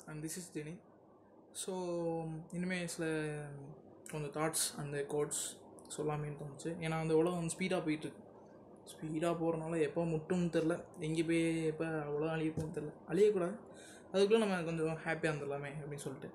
and this is தினி so இனிமேல் சில கொஞ்சம் தாட்ஸ் அந்த கோட்ஸ் சொல்லாமேன்னு தோணுச்சு ஏன்னா அந்த உலகம் வந்து ஸ்பீடாக போயிட்டுருக்கு ஸ்பீடாக போகிறனால எப்போ முட்டும்னு தெரில எங்கே போய் எப்போ அவ்வளோ அழியப்போன்னு தெரில அழியக்கூடாது அதுக்குள்ளே நம்ம கொஞ்சம் ஹாப்பியாக இருந்துடலாமே அப்படின்னு சொல்லிட்டு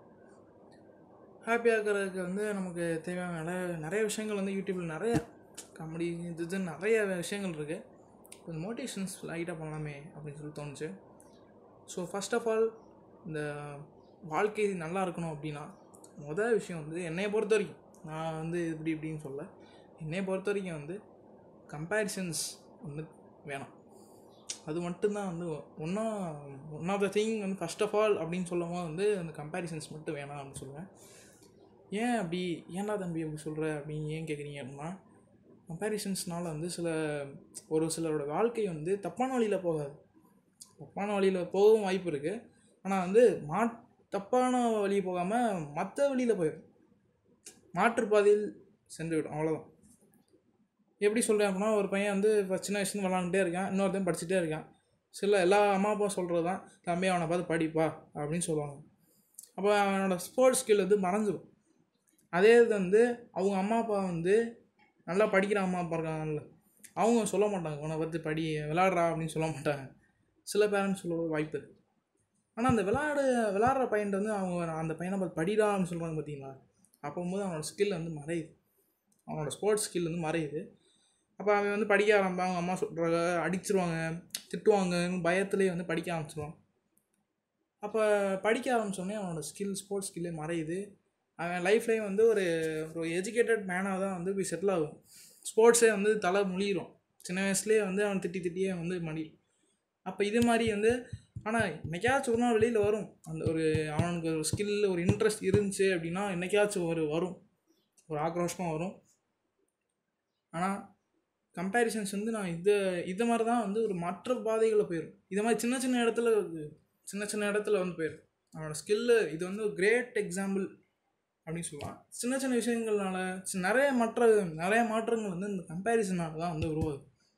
ஹாப்பியாக இருக்கிறதுக்கு வந்து நமக்கு தேவையான நிறைய நிறைய விஷயங்கள் வந்து யூடியூப்பில் நிறைய காமெடி இது இது நிறைய விஷயங்கள் இருக்குது கொஞ்சம் மோட்டிவேஷன்ஸ் லைட்டாக பண்ணலாமே அப்படின்னு சொல்லி தோணுச்சு ஸோ ஃபஸ்ட் ஆஃப் ஆல் இந்த வாழ்க்கை நல்லா இருக்கணும் அப்படின்னா மொதல் விஷயம் வந்து என்னையை பொறுத்த வரைக்கும் நான் வந்து இப்படி இப்படின்னு சொல்ல என்னையை பொறுத்த வரைக்கும் வந்து கம்பேரிசன்ஸ் வந்து வேணாம் அது மட்டும்தான் வந்து ஒன்றா ஒன் ஆஃப் த திங் வந்து ஃபஸ்ட் ஆஃப் ஆல் அப்படின்னு சொல்லும் போது வந்து அந்த கம்பேரிசன்ஸ் மட்டும் வேணாம் அப்படின்னு சொல்லுவேன் ஏன் அப்படி ஏன்டா தம்பி அப்படி சொல்கிற அப்படின்னு ஏன் கேட்குறீங்க அப்படின்னா கம்பேரிசன்ஸ்னால வந்து சில ஒரு சிலரோட வாழ்க்கை வந்து தப்பான வழியில் போகாது தப்பான வழியில் போகவும் வாய்ப்பு இருக்குது ஆனால் வந்து மா தப்பான வழி போகாமல் மற்ற வழியில் போயிடும் மாற்றுப்பாதையில் சென்று விடும் அவ்வளோதான் எப்படி சொல்கிறேன் அப்படின்னா ஒரு பையன் வந்து இப்போ சின்ன வயசுலேருந்து விளாண்டுட்டே இருக்கான் இன்னொருத்தன் படிச்சுட்டே இருக்கான் சில எல்லா அம்மா அப்பா சொல்கிறது தான் தம்பி அவனை பார்த்து படிப்பா அப்படின்னு சொல்லுவாங்க அப்போ அவனோட ஸ்போர்ட்ஸ் ஸ்கில் வந்து மறைஞ்சிடும் அதே இது வந்து அவங்க அம்மா அப்பா வந்து நல்லா படிக்கிற அம்மா அப்பா இருக்காங்கல்ல அவங்க சொல்ல மாட்டாங்க உன்னை பார்த்து படி விளாட்றா அப்படின்னு சொல்ல மாட்டாங்க சில பேரண்ட்ஸ் சொல்ல வாய்ப்பு இருக்குது ஆனால் அந்த விளாடு விளாட்ற பையன்ட்டு வந்து அவங்க அந்த பையனை பார்த்து படிடா அப்படின்னு சொல்கிறாங்க பார்த்தீங்களா அப்போது அவனோட ஸ்கில் வந்து மறையுது அவனோட ஸ்போர்ட்ஸ் ஸ்கில் வந்து மறையுது அப்போ அவன் வந்து படிக்க ஆரம்பிப்பான் அவங்க அம்மா சொல்கிறாங்க அடிச்சிருவாங்க திட்டுவாங்கன்னு பயத்துலேயே வந்து படிக்க ஆரம்பிச்சிருவான் அப்போ படிக்க ஆரம்பித்தோடனே அவனோட ஸ்கில் ஸ்போர்ட்ஸ் ஸ்கில்லே மறையுது அவன் லைஃப்லேயும் வந்து ஒரு ஒரு எஜுகேட்டட் மேனாக தான் வந்து போய் செட்டில் ஆகும் ஸ்போர்ட்ஸே வந்து தலை முழிடும் சின்ன வயசுலேயே வந்து அவன் திட்டி திட்டியே வந்து மடியும் அப்போ இது மாதிரி வந்து ஆனால் என்னைக்காச்சும் ஒரு நாள் வெளியில் வரும் அந்த ஒரு அவனுக்கு ஒரு ஸ்கில் ஒரு இன்ட்ரெஸ்ட் இருந்துச்சு அப்படின்னா என்னைக்காச்சும் ஒரு வரும் ஒரு ஆக்ரோஷமாக வரும் ஆனால் கம்பேரிசன்ஸ் வந்து நான் இது இது மாதிரி தான் வந்து ஒரு மற்ற பாதைகளில் போயிடும் இது மாதிரி சின்ன சின்ன இடத்துல சின்ன சின்ன இடத்துல வந்து போயிடும் அவனோட ஸ்கில்லு இது வந்து ஒரு கிரேட் எக்ஸாம்பிள் அப்படின்னு சொல்லலாம் சின்ன சின்ன விஷயங்கள்னால சி- நிறைய மற்ற நிறைய மாற்றங்கள் வந்து இந்த கம்பேரிசனால தான் வந்து உருவாகுது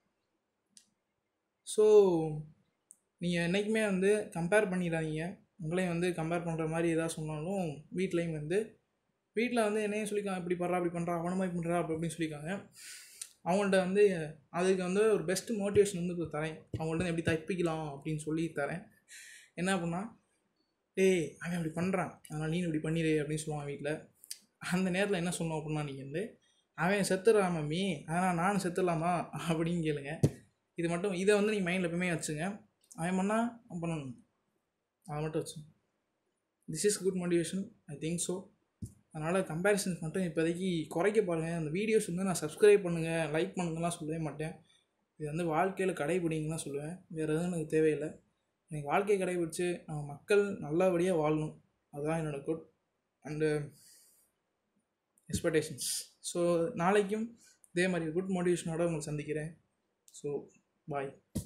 ஸோ நீங்கள் என்றைக்குமே வந்து கம்பேர் பண்ணிடாதீங்க உங்களையும் வந்து கம்பேர் பண்ணுற மாதிரி எதாவது சொன்னாலும் வீட்லேயும் வந்து வீட்டில் வந்து என்னையும் சொல்லிக்காங்க இப்படி பண்ணுறா அப்படி பண்ணுறா அவன மாதிரி பண்ணுறா அப்படி அப்படின்னு சொல்லிக்காங்க அவங்கள்ட்ட வந்து அதுக்கு வந்து ஒரு பெஸ்ட் மோட்டிவேஷன் வந்து இப்ப தரேன் அவங்கள்ட்ட எப்படி தப்பிக்கலாம் அப்படின்னு சொல்லி தரேன் என்ன அப்படின்னா டேய் அவன் அப்படி பண்ணுறான் அதனால் நீ இப்படி பண்ணிடு அப்படின்னு சொல்லுவான் வீட்டில் அந்த நேரத்தில் என்ன சொல்லணும் அப்படின்னா நீங்கள் வந்து அவன் செத்துடுறான் மம்மி அதனால் நானும் செத்துடலாமா அப்படின்னு கேளுங்க இது மட்டும் இதை வந்து நீங்கள் மைண்டில் எப்பவுமே வச்சுங்க அவன் பண்ணால் அவன் பண்ணணும் அதை மட்டும் வச்சுங்க this is good motivation I think so அதனால் கம்பேரிசன்ஸ் மட்டும் இப்போதைக்கு குறைக்க பாருங்கள் அந்த வீடியோஸ் வந்து நான் சப்ஸ்கிரைப் பண்ணுங்கள் லைக் பண்ணுங்கலாம் சொல்லவே மாட்டேன் இது வந்து வாழ்க்கையில் கடைபிடிங்கன்னு தான் சொல்லுவேன் வேறு எதுவும் எனக்கு தேவையில்லை எனக்கு வாழ்க்கையை கடைபிடிச்சு நம்ம மக்கள் நல்லபடியாக வாழணும் அதுதான் என்னோட குட் அண்டு எக்ஸ்பெக்டேஷன்ஸ் ஸோ நாளைக்கும் இதே மாதிரி குட் மோட்டிவேஷனோட உங்களை சந்திக்கிறேன் ஸோ பாய்